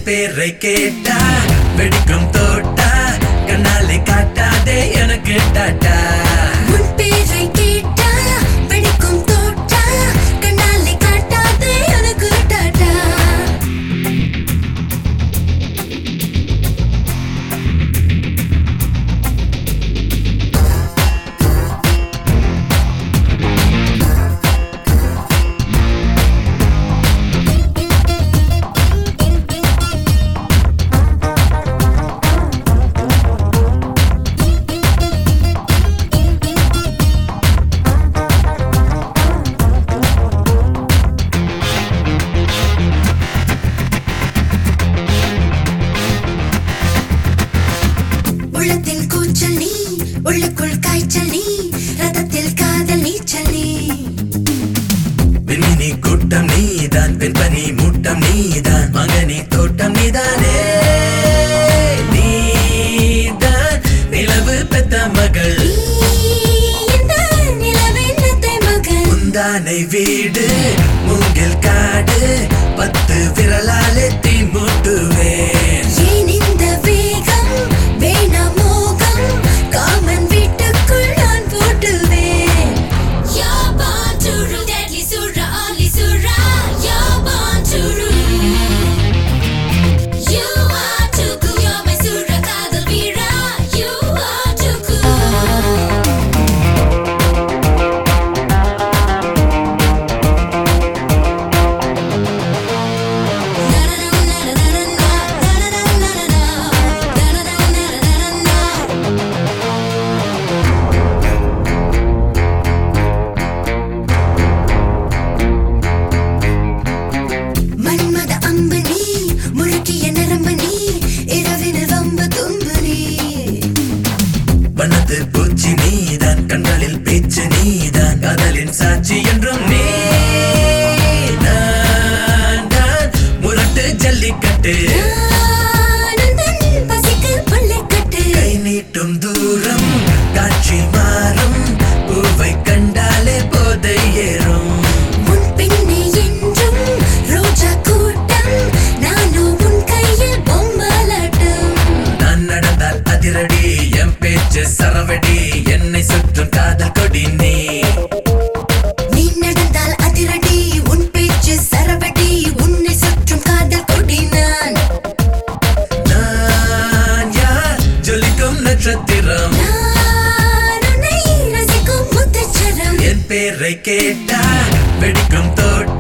பேரை கேட்டா வெடிக்கும் தோட்டா கண்ணாலே காட்டாதே எனக்கு டாட்டா உன் பேரை கேட்டா வெடிக்கும் தோட்டா கண்ணாலே காட்டாதே எனக்கு டாட்டா உள்ளத்தில் கூச்சல் நீ உள்ளுக்குள் காய்ச்சல் நீ ரத்தத்தில் காதல் நீச்சல் நீ விண்மினி கூட்டம் நீதான் பெண்பனி மூட்டம் நீதான் மகனி தோட்டம் நீதானே நீதான் நிலவு பெத்த மகள் நீ இந்த நிலவின் நத்தை மகன் முந்தானை வீடு மூங்கில் காடு பத்து விரலாலே தீ மூட்டுவேன் ஏன் இந்த வேகம் வேணாம் மோகம் காமன் வீட்டுக்குள் நான் போட்டுவேன் யா பாண்டுரு deadly சூரா ஆலி சூரா யா பாண்டுரு You are too cool, you're my சூரா காதல் வீரா You are too cool மன்மத அம்பு நீ முழுக்கிய நரம்பு நீ இரவினில் வம்பு தும்பு நீ வனத்து பூச்சி நீதான் கண்களில் பேச்சு நீதான் காதலின் சாட்சி என்றும் நீ நான் தான் முரட்டு ஜல்லிக்கட்டு ஆனந்தன் பசிக்கு பள்ளிக்கட்டு கை நீட்டும் தூரம் காட்சி மாறும் பூவை கண்டாலே போதை ஏறும் உன் பின்னே என்றும் ரோஜா கூட்டம் நானும் உன் கையில் பொம்மலாட்டம் நான் நடந்தால் அதிரடி என் பேச்சு சரவடி என்னை சுற்றும் காதல் கொடி நீ நீ நடந்தால் அதிரடி உன் பேச்சு சரவடி உன்னை சுற்றும் காதல் கொடி நான் நான் யார் ஜொலிக்கும் நட்சத்திரம் நான் உன்னை ரசிக்கும் முத்துச்சரம் என் பேரை கேட்டா வெடிக்கும் தோட்டம்